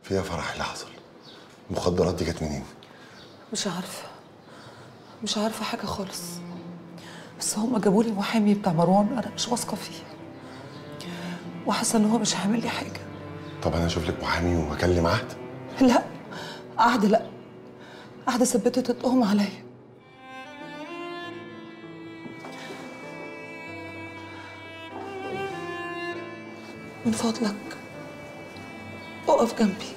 فيها فرح اللي حصل المخدرات دي جت منين مش عارفة مش عارفة حاجة خالص بس هما جابوا لي محامي بتاع مروان أنا مش واثقة فيه وحاسة إن هو مش هيعمل لي حاجة طب انا اشوف لك محامي واكلم عهد لا قعد لا قعد ثبتت التهمة عليا من فضلك اقف جنبي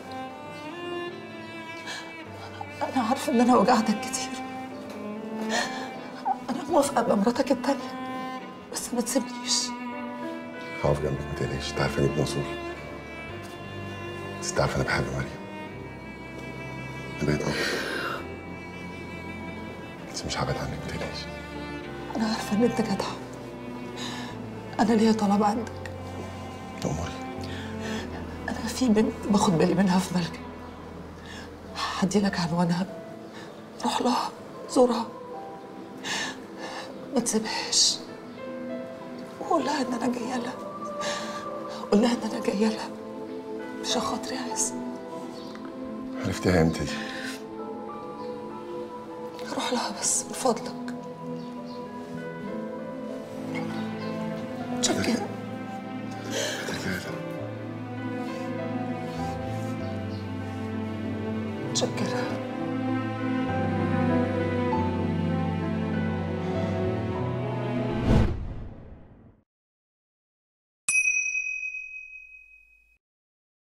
أنا عارفة إن أنا وجعتك كتير أنا موافقة أبقى مراتك التانية بس ما تسيبنيش هقف جنبك ما تقلقيش انت عارفه اني ابن اصول بس انت عارفه انا بحب مريم انا بقيت اب بس مش هبعد عنك ما تقلقيش أنا عارفة إن أنت جدع أنا ليا طلب عندك اموري أنا في بنت باخد بالي منها في ملجأ هدي لك عنوانها روح لها زورها ما تسيبهاش وقول لها إن أنا جاية لها قول لها إن أنا جاية لها عشان خاطري عايز عرفتيها امتى دي روح لها بس من فضلك متشكرة متشكرة